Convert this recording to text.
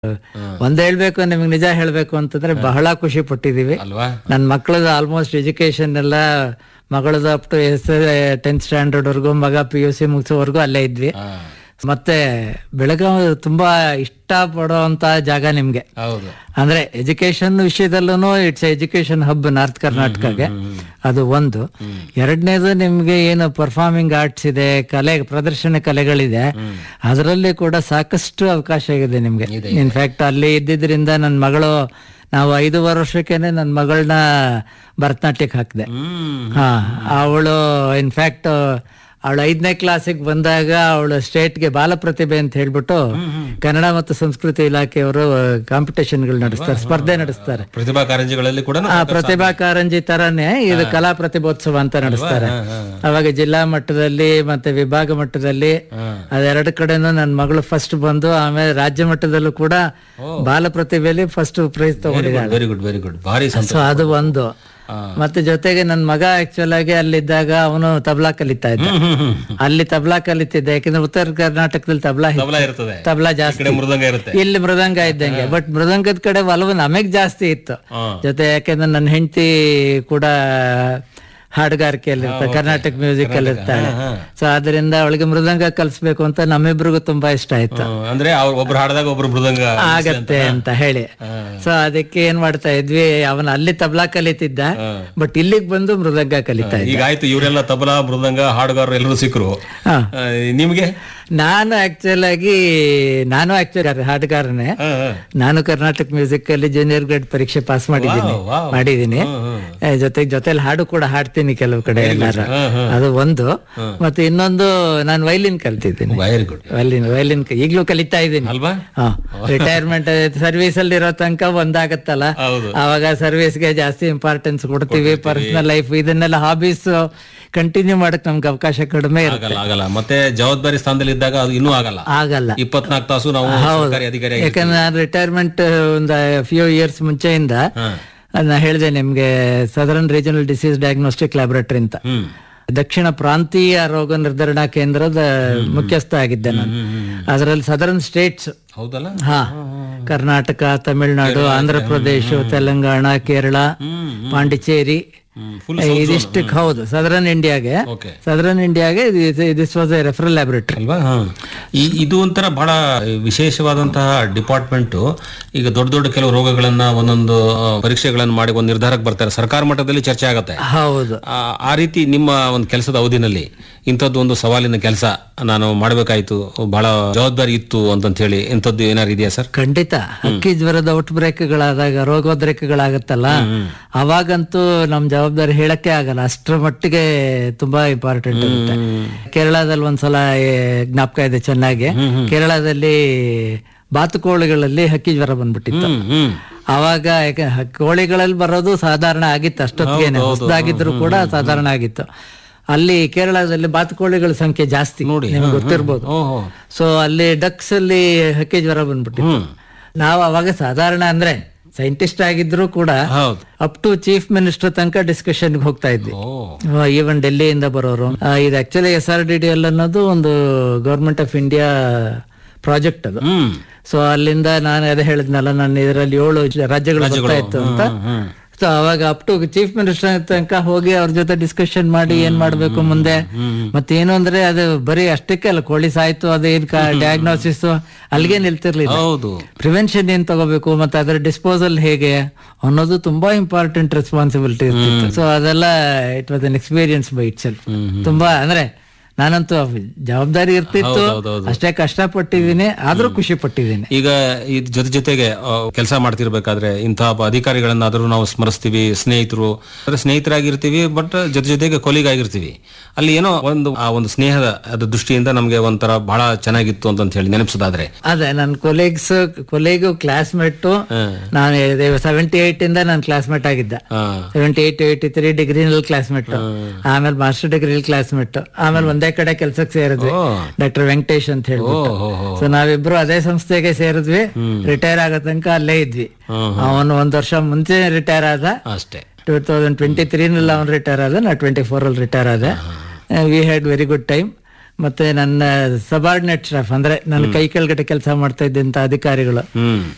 ಒಂದ್ ಹೇಳ್ಬೇಕು ನಿಮ್ಗೆ ನಿಜ ಹೇಳ್ಬೇಕು ಅಂತಂದ್ರೆ ಬಹಳ ಖುಷಿ ಪಟ್ಟಿದೀವಿ ಅಲ್ವಾ ನನ್ನ ಮಕ್ಕಳದ ಆಲ್ಮೋಸ್ಟ್ ಎಜುಕೇಶನ್ ಎಲ್ಲ ಮಗಳದ ಅಪ್ ಟು ಎಸ್ ಟೆಂತ್ ಸ್ಟ್ಯಾಂಡರ್ಡ್ ವರ್ಗು ಮಗ ಪಿ ಯು ಸಿ ಮುಗಿಸೋವರೆಗೂ ಅಲ್ಲೇ ಇದ್ವಿ ಹಾ. ಮತ್ತೆ ಬೆಳಗಾವಿ ತುಂಬಾ ಇಷ್ಟ ಪಡುವಂತ ಜಾಗ ನಿಮ್ಗೆ ಹೌದು ಅಂದ್ರೆ ಎಜುಕೇಶನ್ ವಿಷಯದಲ್ಲೂ ಇಟ್ಸ್ ಎಜುಕೇಶನ್ ಹಬ್ ನಾರ್ತ್ ಕರ್ನಾಟಕಗೆ ಅದು ಒಂದು ಎರಡನೇದು ನಿಮ್ಗೆ ಏನು ಪರ್ಫಾರ್ಮಿಂಗ್ ಆರ್ಟ್ಸ್ ಇದೆ ಕಲೆ ಪ್ರದರ್ಶನ ಕಲೆಗಳಿದೆ ಅದರಲ್ಲಿ ಕೂಡ ಸಾಕಷ್ಟು ಅವಕಾಶ ಇದೆ ನಿಮ್ಗೆ ಇನ್ಫ್ಯಾಕ್ಟ್ ಅಲ್ಲಿ ಇದ್ದಿದ್ರಿಂದ ನನ್ನ ಮಗಳು ನಾವು ಐದೂವರೆ ವರ್ಷಕ್ಕೇನೆ ನನ್ನ ಮಗಳನ್ನ ಭರತನಾಟ್ಯಕ್ಕೆ ಹಾಕಿದೆ ಹ್ಮ್ ಹಾ ಅವಳು ಇನ್ಫ್ಯಾಕ್ಟ್ ಅವಳು ಐದನೇ ಕ್ಲಾಸಿಗೆ ಬಂದಾಗ ಅವಳು ಸ್ಟೇಟ್ಗೆ ಬಾಲ ಪ್ರತಿಭೆ ಅಂತ ಹೇಳ್ಬಿಟ್ಟು ಕನ್ನಡ ಮತ್ತು ಸಂಸ್ಕೃತಿ ಇಲಾಖೆಯವರು ಕಾಂಪಿಟೇಷನ್ಗಳು ನಡೆಸ್ತಾರೆ ಸ್ಪರ್ಧೆ ನಡೆಸ್ತಾರೆ ಪ್ರತಿಭಾ ಕಾರಂಜಿಗಳಲ್ಲಿ ಕೂಡ ಆ ಪ್ರತಿಭಾ ಕಾರಂಜಿ ತರಾನೇ ಇದು ಕಲಾ ಪ್ರತಿಭೋತ್ಸವ ಅಂತ ನಡೆಸ್ತಾರೆ ಅವಾಗ ಜಿಲ್ಲಾ ಮಟ್ಟದಲ್ಲಿ ಮತ್ತೆ ವಿಭಾಗ ಮಟ್ಟದಲ್ಲಿ ಅದೆರಡು ಕಡೆನೂ ನನ್ನ ಮಗಳು ಫಸ್ಟ್ ಬಂದು ಆಮೇಲೆ ರಾಜ್ಯ ಮಟ್ಟದಲ್ಲೂ ಕೂಡ ಬಾಲ ಪ್ರತಿಭೆಯಲ್ಲಿ ಫಸ್ಟ್ ಪ್ರೈಸ್ ತಗೊಂಡಿದ್ದಾಳೆ ವೆರಿ ಗುಡ್ ವೆರಿ ಗುಡ್ ಭಾರಿ ಸಂತೋಷ ಸೊ ಅದು ಒಂದು ಹಾ. ಮತ್ತೆ ಜೊತೆಗೆ ನನ್ನ ಮಗ ಆಕ್ಚುಲ್ ಆಗಿ ಅಲ್ಲಿದ್ದಾಗ ಅವನು ತಬ್ಲಾ ಕಲಿತಾ ಇದ್ದ ಹ್ಮ್, ಹ್ಮ್, ಹ್ಮ್. ಅಲ್ಲಿ ತಬ್ಲಾ ಕಲಿತಿದ್ದೆ ಯಾಕಂದ್ರೆ ಉತ್ತರ ಕರ್ನಾಟಕದಲ್ಲಿ ತಬ್ಲಾ ಹೆಚ್ಚು. ತಬಲಾ ಇರ್ತದೆ ತಬ್ಲಾ ಈ ಜಾಸ್ತಿ ಕಡೆ ಮೃದಂಗ ಇರುತ್ತೆ ಇಲ್ಲಿ ಮೃದಂಗ ಇದ್ದಂಗೆ ಬಟ್ ಮೃದಂಗದ ಕಡೆ ಒಲವು ನಮಗ್ ಜಾಸ್ತಿ ಇತ್ತು ಹಾ. ಜೊತೆ ಯಾಕೆಂದ್ರೆ ನನ್ನ ಹೆಂಡತಿ ಕೂಡ ಹಾಡುಗಾರಿಕೆಯಲ್ಲಿ ಇರ್ತಾಳೆ ಕರ್ನಾಟಕ ಮ್ಯೂಸಿಕ್ ಅಲ್ಲಿ ಇರ್ತಾಳೆ ಸೊ ಅದರಿಂದ ಅವಳಿಗೆ ಮೃದಂಗ ಕಲಿಸ್ಬೇಕು ಅಂತ ನಮ್ಮಿಬ್ರಿಗೂ ತುಂಬಾ ಇಷ್ಟ ಆಯ್ತು ಹ್ಮ್, ಅಂದ್ರೆ ಅವ್ರು ಒಬ್ರು ಹಾಡಿದಾಗ ಒಬ್ರು ಮೃದಂಗ ಆಗತ್ತೆ ಅಂತ ಹೇಳಿ ಸೊ ಅದಕ್ಕೆ ಏನ್ ಮಾಡ್ತಾ ಇದ್ವಿ ಅವನ ಅಲ್ಲಿ ತಬ್ಲಾ ಕಲಿತಿದ್ದ ಬಟ್ ಇಲ್ಲಿಗ್ ಬಂದು ಮೃದಂಗ ಕಲಿತಾ ಇದ್ದ ಈಗ ಆಯ್ತು ಇವರೆಲ್ಲ ತಬಲಾ ಮೃದಂಗ ಹಾಡುಗಾರರು ಎಲ್ಲರೂ ಸಿಕ್ಕರು ಹಾ. ಆ, ನಿಮ್ಗೆ ನಾನು ಆಕ್ಚುಲ್ ಆಗಿ ನಾನು ಆಕ್ಚುಲಿ ಹಾಡುಗಾರನೇ ಹಾ, ಹಾ. ನಾನು ಕರ್ನಾಟಕ ಮ್ಯೂಸಿಕ್ ಅಲ್ಲಿ ಜೂನಿಯರ್ ಗ್ರೇಡ್ ಪರೀಕ್ಷೆ ಪಾಸ್ ಮಾಡಿದ್ದೀನಿ ವಾವ್, ವಾವ್. ಮಾಡಿದ್ದೀನಿ ಹ್ಮ್, ಜೊತೆಗೆ ಜೊತೆಲಿ ಹಾಡು ಕೂಡ ಹಾಡ್ತೀನಿ ಕೆಲವು ಕಡೆ ಎಲ್ಲಾರು ಹಾ, ಹಾ. ಅದು ಒಂದು ಮತ್ತೆ ಇನ್ನೊಂದು ನಾನು ವೈಲಿನ್ ಕಲ್ತಿದ್ದೀನಿ ವೆರಿ ಗುಡ್ ವೈಲಿನ್ ವೈಲಿನ್ ಈಗ್ಲೂ ಕಲಿತಾ ಇದ್ದೀನಿ ಅಲ್ವಾ ರಿಟೈರ್ಮೆಂಟ್ ಸರ್ವಿಸ್ ಅಲ್ಲಿ ಇರೋ ತನಕ ಒಂದಾಗತ್ತಲ್ಲ ಹೌದು ಅವಾಗ ಸರ್ವಿಸ್ಗೆ ಜಾಸ್ತಿ ಇಂಪಾರ್ಟೆನ್ಸ್ ಕೊಡ್ತೀವಿ ಪರ್ಸನಲ್ ಲೈಫ್ ಇದನ್ನೆಲ್ಲ ಹಾಬೀಸ್ ಕಂಟಿನ್ಯೂ ಮಾಡಕ್ ನಮ್ಗೆ ಅವಕಾಶ ಕಡಿಮೆ ಇರುತ್ತೆ ಆಗಲ್ಲ ಆಗಲ್ಲ ಮತ್ತೆ ಜವಾಬ್ದಾರಿ ಸ್ಥಾನದಲ್ಲಿ ಇದ್ದಾಗ ಅದು ಇನ್ನೂ ಆಗಲ್ಲ ಆಗಲ್ಲ ಇಪ್ಪತ್ನಾಲ್ಕು ತಾಸು ನಾವು ಸರ್ಕಾರಿ ಅಧಿಕಾರಿ ಆಗಿ- ಯಾಕಂದ್ರೆ ನಾನು ರಿಟೈರ್ಮೆಂಟ್ ಒಂದು ಫ್ಯೂ ಇಯರ್ಸ್ ಮುಂಚೆಯಿಂದ ಹಾ. ನಾ ಹೇಳಿದೆ ನಿಮ್ಗೆ southern regional disease diagnostic laboratory ಅಂತ ಹ್ಮ್ ದಕ್ಷಿಣ ಪ್ರಾಂತೀಯ ರೋಗ ನಿರ್ಧರಣಾ ಕೇಂದ್ರದ ಮುಖ್ಯಸ್ಥ ಆಗಿದ್ದೆ ನಾನು ಅದರಲ್ಲಿ ಸದರನ್ ಸ್ಟೇಟ್ಸ್ ಹೌದಲ್ಲ ಹಾ ಕರ್ನಾಟಕ ತಮಿಳುನಾಡು ಆಂಧ್ರ ಪ್ರದೇಶ ತೆಲಂಗಾಣ ಕೇರಳ ಪಾಂಡಿಚೇರಿ ಹ್ಮ್ ಫುಲ್ ಇದಿಷ್ಟಕ್ಕೆ ಹೌದು ಸದರನ್ ಇಂಡಿಯಾಗೆ ಓಕೆ ಸದರನ್ ಇಂಡಿಯಾಗೆ this was a referral laboratory ಅಲ್ವಾ ಹಾ. ಈ ಇದು ಒಂಥರ ಬಹಳ ವಿಶೇಷವಾದಂತಹ ಡಿಪಾರ್ಟ್ಮೆಂಟ್ ಈಗ ದೊಡ್ಡ ದೊಡ್ಡ ಕೆಲವು ರೋಗಗಳನ್ನ ಒಂದೊಂದು ಆ, ಪರೀಕ್ಷೆಗಳನ್ನು ಮಾಡಿ ಒಂದು ನಿರ್ಧಾರಕ್ಕೆ ಬರ್ತಾರೆ ಸರ್ಕಾರ ಮಟ್ಟದಲ್ಲಿ ಚರ್ಚೆ ಆಗತ್ತೆ ಹೌದು ಆ, ಆ ರೀತಿ ನಿಮ್ಮ ಒಂದು ಕೆಲಸದ ಅವಧಿನಲ್ಲಿ ಇಂಥದ್ದು ಒಂದು ಸವಾಲಿನ ಕೆಲಸ ನಾನು ಮಾಡಬೇಕಾಯ್ತು ಬಹಳ ಜವಾಬ್ದಾರಿ ಇತ್ತು ಅಂತಂತ ಹೇಳಿ ಇಂಥದ್ದು ಏನಾರು ಇದೆಯಾ ಸರ್ ಖಂಡಿತ ಹಕ್ಕಿ ಜ್ವರದ ಔಟ್ ಬ್ರೇಕ್ಗಳಾದಾಗ ರೋಗೋದ್ರೇಕಗಳಾಗತ್ತಲ್ಲ ಅವಾಗಂತೂ ನಮ್ ಜವಾಬ್ದಾರಿ ಹೇಳಕ್ಕೆ ಆಗಲ್ಲ ಅಷ್ಟರ ಮಟ್ಟಿಗೆ ತುಂಬಾ ಇಂಪಾರ್ಟೆಂಟ್ ಇರುತ್ತೆ ಕೇರಳದಲ್ಲಿ ಒಂದ್ಸಲ ಏ, ಜ್ಞಾಪಕ ಇದೆ ಚೆನ್ನಾಗಿ ಕೇರಳದಲ್ಲಿ ಬಾತುಕೋಳಿಗಳಲ್ಲಿ ಹಕ್ಕಿ ಜ್ವರ ಬಂದ್ಬಿಟ್ಟಿತ್ತು ಹ್ಮ್ ಹ್ಮ್ ಅವಾಗ ಯಾಕೆ ಹ- ಕೋಳಿಗಳಲ್ಲಿ ಬರೋದು ಸಾಧಾರಣ ಆಗಿತ್ತು ಅಷ್ಟೊತ್ತಿಗೆ ಹೊಸದಾಗಿದ್ರು ಕೂಡ ಸಾಧಾರಣ ಆಗಿತ್ತು ಅಲ್ಲಿ ಕೇರಳದಲ್ಲಿ ಬಾತುಕೋಳಿಗಳ ಸಂಖ್ಯೆ ಜಾಸ್ತಿ ನೋಡಿ ನಿಮ್ಗೆ ಗೊತ್ತಿರ್ಬೋದು ಓಹೋ ಸೊ ಅಲ್ಲಿ ಡಕ್ಸ್ ಅಲ್ಲಿ ಹಕ್ಕಿ ಜ್ವರ ಬಂದ್ಬಿಟ್ಟಿತ್ತು ನಾವು ಅವಾಗ ಸಾಧಾರಣ ಅಂದ್ರೆ ಸೈಂಟಿಸ್ಟ್ ಆಗಿದ್ರು ಕೂಡ ಹೌದು ಅಪ್ ಟು ಚೀಫ್ ಮಿನಿಸ್ಟರ್ ತನಕ ಡಿಸ್ಕಷನ್ ಹೋಗ್ತಾ ಇದ್ವಿ ಓ ಈವನ್ ಡೆಲ್ಲಿಯಿಂದ ಬರೋರು ಆ, ಇದು actually S R D D L ಅನ್ನೋದು ಒಂದು ಗೌರ್ಮೆಂಟ್ ಆಫ್ ಇಂಡಿಯಾ ಪ್ರಾಜೆಕ್ಟ್ ಅದು ಹ್ಮ್ ಸೊ ಅಲ್ಲಿಂದ ನಾನು ಅದೇ ಹೇಳಿದ್ನಲ್ಲ ನಾನು ಇದರಲ್ಲಿ ಏಳು ಜ- ರಾಜ್ಯಗಳು ಬರ್ತಾ ಇತ್ತು ಅಂತ ಹ್ಮ್ ಸೊ ಅವಾಗ ಅಪ್ ಟು ಚೀಫ್ ಮಿನಿಸ್ಟರ್ ತನಕ ಹೋಗಿ ಅವ್ರ ಜೊತೆ ಡಿಸ್ಕಷನ್ ಮಾಡಿ ಏನ್ ಮಾಡ್ಬೇಕು ಮುಂದೆ ಮತ್ತೇನು ಅಂದ್ರೆ ಅದು ಬರೀ ಅಷ್ಟಕ್ಕೆ ಅಲ್ಲ ಕೋಳಿ ಸಾಯ್ತು ಅದೇನ್ ಡಯಾಗ್ನೋಸಿಸ್ ಅಲ್ಲಿಗೆ ನಿಲ್ತಿರ್ಲಿಲ್ಲ ಹೌದು ಪ್ರಿವೆನ್ಷನ್ ಏನ್ ತಗೋಬೇಕು ಮತ್ತೆ ಅದರ ಡಿಸ್ಪೋಸಲ್ ಹೇಗೆ ಅನ್ನೋದು ತುಂಬಾ ಇಂಪಾರ್ಟೆಂಟ್ ರೆಸ್ಪಾನ್ಸಿಬಿಲಿಟಿ ಇರ್ತಿತ್ತು ಸೊ ಅದೆಲ್ಲ it was an experience by itself ತುಂಬಾ ಅಂದ್ರೆ ನಾನಂತೂ ಜವಾಬ್ದಾರಿ ಇರ್ತಿತ್ತು ಹೌದೌದು. ಅಷ್ಟೇ ಕಷ್ಟಪಟ್ಟಿದ್ದೀನಿ ಆದ್ರೂ ಖುಷಿ ಪಟ್ಟಿದ್ದೀನಿ ಈಗ ಇದ್ ಜೊತೆ ಜೊತೆಗೆ ಕೆಲಸ ಮಾಡ್ತಿರ್ಬೇಕಾದ್ರೆ ಇಂತಹ ಅಧಿಕಾರಿಗಳನ್ನಾದ್ರೂ ನಾವು ಸ್ಮರಿಸ್ತೀವಿ ಸ್ನೇಹಿತರು ಅಂದ್ರೆ ಸ್ನೇಹಿತರಾಗಿರ್ತೀವಿ ಬಟ್ ಜೊತೆ ಜೊತೆಗೆ ಕೊಲಿಗ್ ಆಗಿರ್ತೀವಿ ಅಲ್ಲಿ ಏನೋ ಒಂದು ಆ ಒಂದು ಸ್ನೇಹದ ಅದ್ರ ದೃಷ್ಟಿಯಿಂದ ನಮ್ಗೆ ಒಂಥರ ಬಹಳ ಚೆನ್ನಾಗಿತ್ತು ಅಂತ ಹೇಳಿ ನೆನಪಿಸೋದಾದ್ರೆ ಅದೇ ನನ್ನ ಕೊಲೀಗ್ಸ್ ಕೊಲೀಗು ಕ್ಲಾಸ್ಮೇಟ್ ನಾನು ಸೆವೆಂಟಿ ಏಟ್ ಇಂದ ನಾನು ಕ್ಲಾಸ್ಮೇಟ್ ಆಗಿದ್ದ ಹಾ ಸೆವೆಂಟಿ ಏಟ್ ಏಯ್ಟಿ ತ್ರೀ ಡಿಗ್ರಿನಲ್ಲಿ ಕ್ಲಾಸ್ಮೇಟ್ ಆಮೇಲೆ ಮಾಸ್ಟರ್ ಡಿಗ್ರಿ ಕ್ಲಾಸ್ಮೇಟ್ ಆಮೇಲೆ ಒಂದೇ ಕಡೆ ಕೆಲ್ಸಕ್ಕೆ ಸೇರಿದ್ವಿ ಓ. ಡಾಕ್ಟರ್ ವೆಂಕಟೇಶ್ ಅಂತ ಹೇಳ್ಬಿಟ್ಟು ಓ, ಹೋ, ಹೋ. ಸೊ ನಾವಿಬ್ರು ಅದೇ ಸಂಸ್ಥೆಗೆ ಸೇರಿದ್ವಿ ರಿಟೈರ್ ಆಗೋ ತನಕ ಅಲ್ಲೇ ಇದ್ವಿ ಹ್ಮ್, ಅವನು ಒಂದ್ ವರ್ಷ ಮುಂಚೆ ರಿಟೈರ್ ಆದ ಅಷ್ಟೇ ಟೂ ತೌಸಂಡ್ ಟ್ವೆಂಟಿ ತ್ರೀನಲ್ಲಿ ಅವ್ನು ರಿಟೈರ್ ಆದ ನಾ ಟ್ವೆಂಟಿ ಫೋರ್ ಅಲ್ಲಿ ರಿಟೈರ್ ಆದೆ we had very good time ಮತ್ತೆ ನನ್ನ ಸಬಾರ್ಡಿನೇಟ್ ಸ್ಟಾಫ್ ಅಂದ್ರೆ ನನ್ನ ಕೈ ಕೆಳಗಡೆ ಕೆಲಸ ಮಾಡ್ತಾ ಇದ್ದಂತ ಅಧಿಕಾರಿಗಳು ಹ್ಮ್